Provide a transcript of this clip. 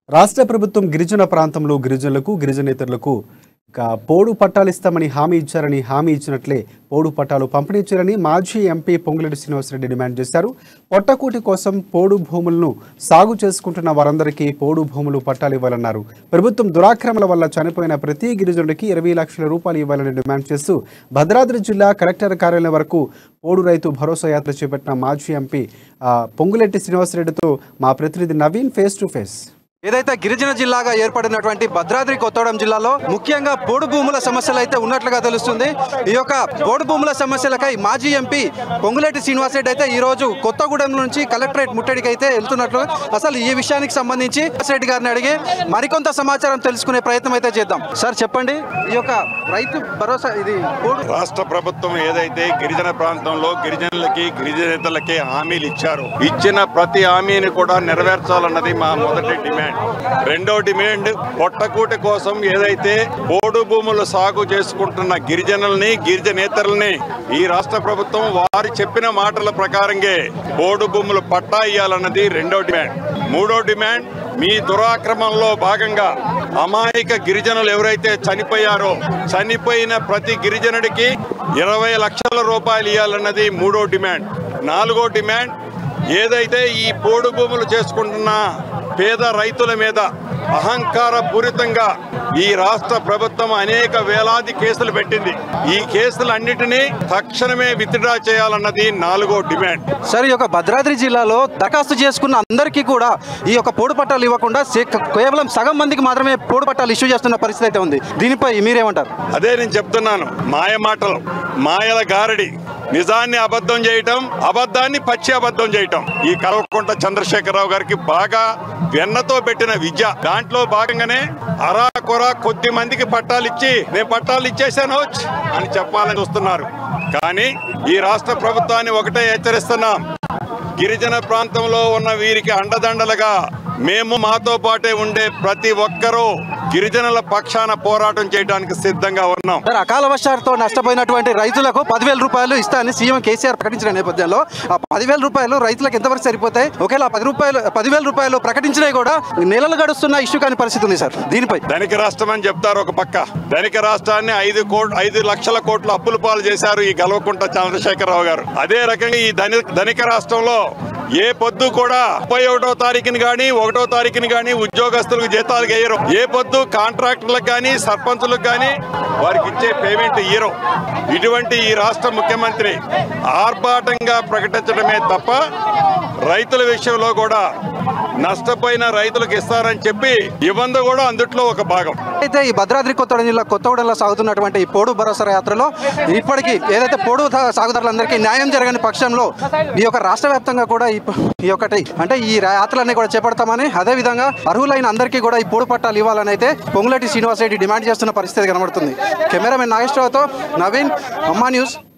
రాష్ట్ర ప్రభుత్వం గిరిజన ప్రాంతంలో గిరిజనులకు గిరిజనేతరులకు ఇక పోడు పట్టాలు ఇస్తామని హామీ ఇచ్చారని హామీ ఇచ్చినట్లే పోడు పట్టాలు పంపిణీ చేయాలని మాజీ ఎంపీ పొంగులేటి శ్రీనివాసరెడ్డి డిమాండ్ చేశారు పొట్టకూటి కోసం పోడు భూములను సాగు చేసుకుంటున్న వారందరికీ పోడు భూములు పట్టాలు ఇవ్వాలన్నారు ప్రభుత్వం దురాక్రమణ వల్ల చనిపోయిన ప్రతి గిరిజనుడికి ఇరవై లక్షల రూపాయలు ఇవ్వాలని డిమాండ్ చేస్తూ భద్రాద్రి జిల్లా కలెక్టర్ కార్యాలయం వరకు పోడు రైతు భరోసా యాత్ర చేపట్టిన మాజీ ఎంపీ ఆ, పొంగులేటి శ్రీనివాసరెడ్డితో మా ప్రతినిధి నవీన్ ఫేస్ టు ఫేస్ ఏదైతే గిరిజన జిల్లాగా ఏర్పడినటువంటి భద్రాద్రి కొత్తగూడెం జిల్లాలో ముఖ్యంగా పోడు భూముల సమస్యలు అయితే ఉన్నట్లుగా తెలుస్తుంది ఈ యొక్క పోడు భూముల సమస్యలకై మాజీ ఎంపీ పొంగులేటి శ్రీనివాసరెడ్డి అయితే ఈ రోజు కొత్తగూడెం నుంచి కలెక్టరేట్ ముట్టడికి అయితే వెళ్తున్నట్లు అసలు ఈ విషయానికి సంబంధించి రెడ్డి గారిని అడిగి మరికొంత సమాచారం తెలుసుకునే ప్రయత్నం అయితే చేద్దాం సార్ చెప్పండి ఈ యొక్క రైతు భరోసా ఇది పోడు రాష్ట్ర ప్రభుత్వం ఏదైతే గిరిజన ప్రాంతంలో గిరిజనులకి గిరిజనేతలకి హామీలు ఇచ్చారో ఇచ్చిన ప్రతి హామీని కూడా నెరవేర్చాలన్నది మా మొదటి డిమాండ్ రెండో డిమాండ్ పొట్టకూటి కోసం ఏదైతే పోడు భూములు సాగు చేసుకుంటున్న గిరిజనుల్ని గిరిజనేతల్ని ఈ రాష్ట్ర ప్రభుత్వం వారు చెప్పిన మాటల ప్రకారంగా పోడు భూములు పట్టా ఇయ్యాలన్నది రెండో డిమాండ్ మూడో డిమాండ్ మీ దురాక్రమంలో భాగంగా అమాయక గిరిజనులు ఎవరైతే చనిపోయారో చనిపోయిన ప్రతి గిరిజనుడికి ఇరవై లక్షల రూపాయలు ఇవ్వాలన్నది మూడో డిమాండ్ నాలుగో డిమాండ్ ఏదైతే ఈ పోడు భూములు చేసుకుంటున్న పేద రైతుల మీద అహంకార పూరితంగా ఈ రాష్ట్ర ప్రభుత్వం అనేక వేలాది కేసులు పెట్టింది ఈ కేసులన్నిటినీ తక్షణమే విత్డ్రా చేయాలన్నది నాలుగో డిమాండ్ సార్ ఈ యొక్క భద్రాద్రి జిల్లాలో దరఖాస్తు చేసుకున్న అందరికీ కూడా ఈ యొక్క పోడు పట్టాలు ఇవ్వకుండా సే- కేవలం సగం మందికి మాత్రమే పోడు పట్టాలు ఇష్యూ చేస్తున్న పరిస్థితి అయితే ఉంది దీనిపై మీరేమంటారు అదే నేను చెప్తున్నాను మాయ మాటలు మాయల గారడి నిజాన్ని అబద్ధం చేయటం అబద్ధాన్ని పచ్చి అబద్ధం చేయటం ఈ కల్వకుంట చంద్రశేఖరరావు గారికి బాగా వెన్నతో పెట్టిన విద్య దాంట్లో భాగంగానే అరా కొర కొద్ది మందికి పట్టాలు ఇచ్చి నేను పట్టాలు ఇచ్చేసాను అని చెప్పాలని చూస్తున్నారు కానీ ఈ రాష్ట్ర ప్రభుత్వాన్ని ఒకటే హెచ్చరిస్తున్నాం గిరిజన ప్రాంతంలో ఉన్న వీరికి అండదండలుగా మేము మాతో పాటే ఉండే ప్రతి ఒక్కరూ గిరిజనుల పక్షాన పోరాటం చేయడానికి సిద్ధంగా ఉన్నాం సార్ అకాల వర్షాలతో నష్టపోయినటువంటి రైతులకు పదివేల రూపాయలు ఇస్తానని సీఎం కేసీఆర్ ప్రకటించిన నేపథ్యంలో ఆ పదివేల రూపాయలు రైతులకు ఎంతవరకు సరిపోతాయి ఒకవేళ ఆ పది రూపాయలు పదివేల రూపాయలు ప్రకటించినవి కూడా నెలలు గడుస్తున్న ఇష్యూ కాని పరిస్థితి ఉంది సార్ దీనిపై ధనిక రాష్ట్రం అని చెప్తారు ఒక పక్క ధనిక రాష్ట్రాన్ని ఐదు కోట్ ఐదు లక్షల కోట్ల అప్పుల పాలు చేశారు ఈ గలవకుంట చంద్రశేఖరరావు గారు అదే రకంగా ఈ ధని ధనిక రాష్ట్రంలో ఏ పొద్దు కూడా ముప్పై ఒకటో తారీఖుని గాని ఒకటో తారీఖుని గాని ఉద్యోగస్తులకు జీతాలు వేయరు ఏ పొద్దు కాంట్రాక్టర్లకు కానీ సర్పంచులకు కానీ వారికి ఇచ్చే పేమెంట్ ఇయ్యరు ఇటువంటి ఈ రాష్ట్ర ముఖ్యమంత్రి ఆర్భాటంగా ప్రకటించడమే తప్ప రైతుల విషయంలో కూడా నష్టపోయిన రైతులకు ఇస్తారని చెప్పి ఇవ్వంది కూడా అందుట్లో ఒక భాగం అయితే ఈ భద్రాద్రి కొత్తగూడెం జిల్లా కొత్తగూడెంలో సాగుతున్నటువంటి ఈ పోడు భరోసా యాత్రలో ఇప్పటికీ ఏదైతే పోడు ధ- సాగుదారులందరికీ న్యాయం జరగని పక్షంలో ఈ యొక్క రాష్ట్ర వ్యాప్తంగా కూడా ఈ ప- ఈ ఒకటి అంటే ఈ రా- యాత్రలన్నీ కూడా చేపడతామని అదేవిధంగా అర్హులైన అందరికీ కూడా ఈ పోడు పట్టాలు ఇవ్వాలని అయితే పొంగులేటి శ్రీనివాసరెడ్డి డిమాండ్ చేస్తున్న పరిస్థితి కనబడుతుంది కెమెరామెన్ నాగేశ్వరరావుతో నవీన్ అమ్మా న్యూస్